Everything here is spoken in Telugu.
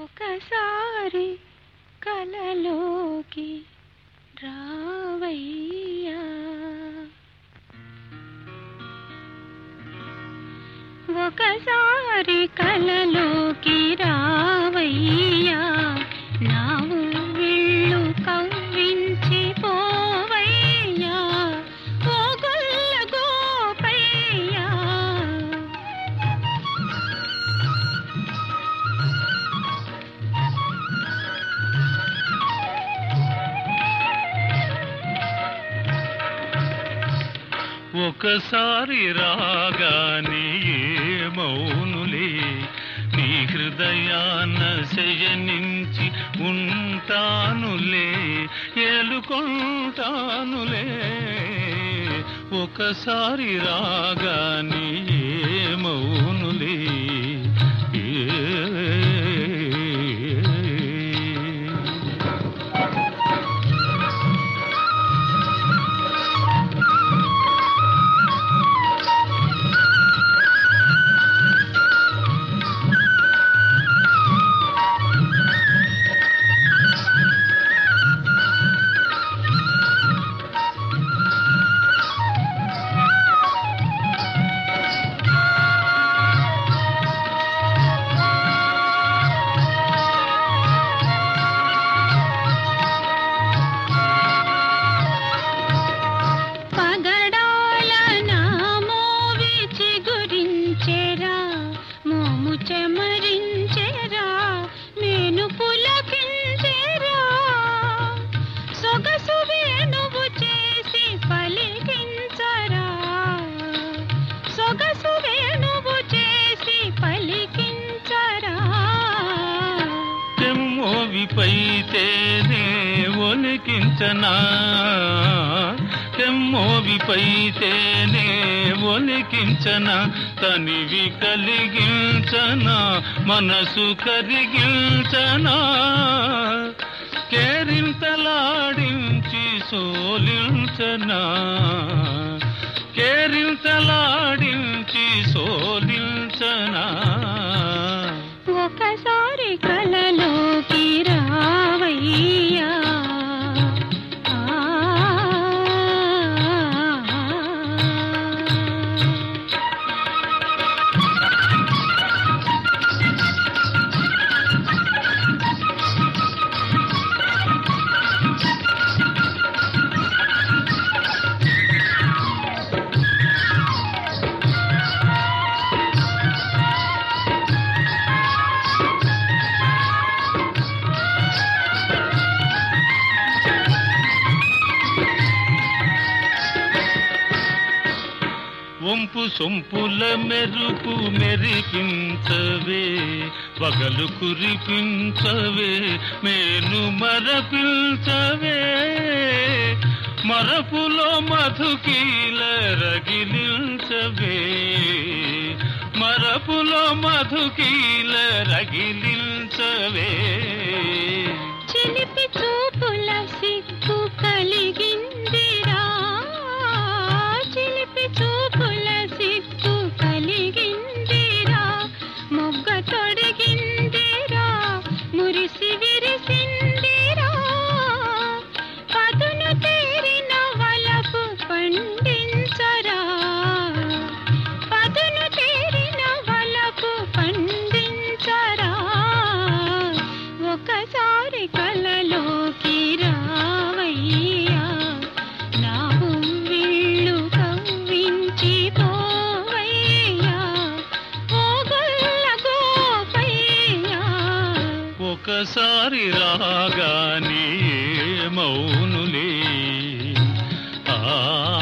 ఒకసారి కలలోకి రావయ్యా ఒకసారి కలలోకి రావయ్యా నా ఊళ్ళు కవ్వించి పోవయ్యా ఓ గొల్ల గోపయ్యా ఒకసారి రాగానే మౌనులే నీ హృదయాన శయనించి ఉంటానులే ఏలుకుంటానులే ఒకసారి రాగానే మౌనులే ఏ పగడాల నా మోవి చిగురించెరా మోము చెమరించెరా నేను పులకించెరా సొగసు వేణువు చేసి పలికించరా సొగసు వేణువు చేసి పలికించరా తెమ్మోవిపైతేనే ఒలికించనా తెమ్మోవిపైతేనే ఒలికించనా తనివి కలిగించనా మనసు కరిగించనా కేరింతలాడించి సోలించనా కేరింతలాడించి సోలించనా ఒకసారి కలలోకి రావయ్యా ఆ. వంపు సొంపుల మెరుపు మెరిపించవే పగలు కురిపించవే మేను మరపించవే మరపులో మధుకీల రగిలించవే మరపులో మధుకీల రగిలించవే చిలిపి చూపుల సిగ్గు కలిగిందిరా చిలిపి చూపుల సిగ్గు కలిగిందిరా మొగ్గ తొడిగిందిరా మురిసి విరిసిందిరా పదును తేరిన వలపు పండించరా పదును తేరిన వలపు పండించరా ఒకసారి కలలోకి రావయ్యా నా వీళ్ళు కవ్వించి పోవయ్యా ఓ గొల్ల గోపయ్యా ఒకసారి రాగానే మౌనులే ఆ